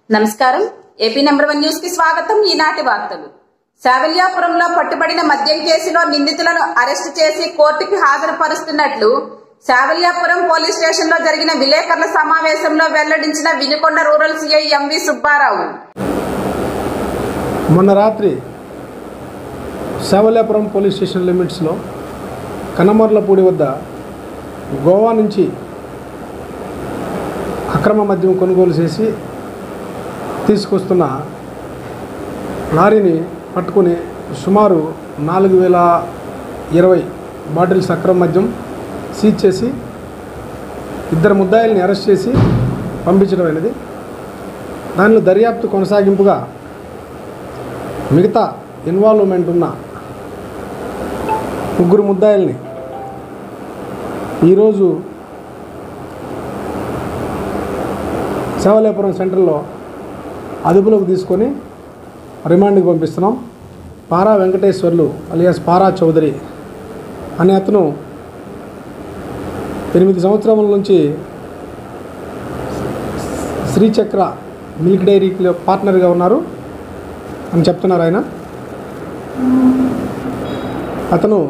నమస్కారం AP number one news కి స్వాగతం ఈనాటి వార్తలు శావల్యాపురంలో పట్టుబడిన మద్యం కేసులో నిందితులను అరెస్టు చేసి కోర్టుకి హాజరుపరుస్తున్నట్లు శావల్యాపురం పోలీస్ స్టేషన్ లో జరిగిన విలేకరుల సమావేశంలో వెల్లడించిన Vinukonda rural CI MV Subbarao మొన్న రాత్రి శవలేపురం పోలీస్ స్టేషన్ లిమిట్స్లో కనమర్లపూడి వద్ద గోవా నుంచి అక్రమ మద్యం కొనుగోలు చేసి తీసుకొస్తున్న లారీని పట్టుకుని సుమారు నాలుగు వేల ఇరవై బాటిల్స్ అక్రమ మద్యం సీజ్ చేసి ఇద్దరు ముద్దాయిల్ని అరెస్ట్ చేసి పంపించడం అనేది దానిలో దర్యాప్తు కొనసాగింపుగా మిగతా ఇన్వాల్వ్మెంట్ ఉన్న ముగ్గురు ముద్దాయిల్ని ఈరోజు శివలేపురం సెంటర్లో అదుపులోకి తీసుకొని రిమాండ్కి పంపిస్తున్నాం పారా వెంకటేశ్వర్లు అలియాస్ పారా చౌదరి అనే అతను ఎనిమిది సంవత్సరముల నుంచి శ్రీచక్ర మిల్క్ డైరీలో పార్ట్నర్గా ఉన్నారు అని చెప్తున్నారు ఆయన అతను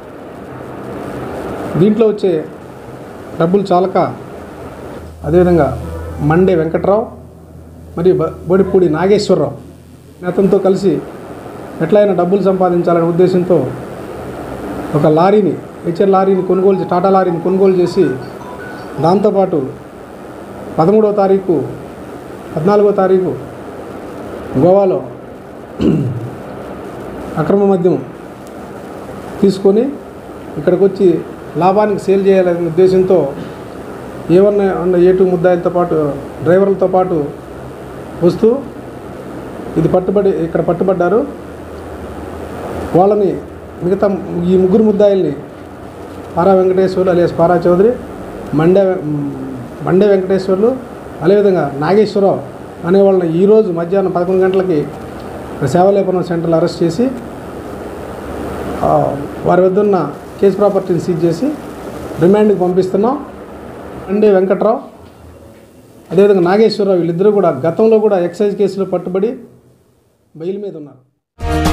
దీంట్లో వచ్చే డబ్బులు చాలక అదేవిధంగా మండే వెంకట్రావు మరియు బ- బొడిపూడి నాగేశ్వరరావు అతనితో కలిసి ఎట్లయినా డబ్బులు సంపాదించాలనే ఉద్దేశంతో ఒక లారీని హెచ్ఆర్ లారీని కొనుగోలు చే- టాటా లారీని కొనుగోలు చేసి దాంతోపాటు పదమూడవ తారీఖు పద్నాలుగో తారీఖు గోవాలో అక్రమ మద్యం తీసుకొని ఇక్కడికి వచ్చి లాభానికి సేల్ చేయాలనే ఉద్దేశంతో ఏమన్నా ఉన్న ఏటు ముద్దాయిలతో పాటు డ్రైవర్లతో పాటు వస్తూ ఇది పట్టుబడి ఇక్కడ పట్టుబడ్డారు వాళ్ళని మిగతా ఈ ముగ్గురు ముద్దాయిల్ని పారా వెంకటేశ్వర్లు అలియాస్ పారా చౌదరి మండే మండే వెంకటేశ్వర్లు అదేవిధంగా నాగేశ్వరరావు అనే వాళ్ళని ఈరోజు మధ్యాహ్నం పదకొండు గంటలకి సేవలేపురం సెంటర్లో అరెస్ట్ చేసి ఆ, వారి వద్ద ఉన్న కేసు ప్రాపర్టీని సీజ్ చేసి రిమాండ్కి పంపిస్తున్నాం మండే వెంకట్రావు అదేవిధంగా నాగేశ్వరరావు వీళ్ళిద్దరూ కూడా గతంలో కూడా ఎక్సైజ్ కేసులో పట్టుబడి బెయిల్ మీద ఉన్నారు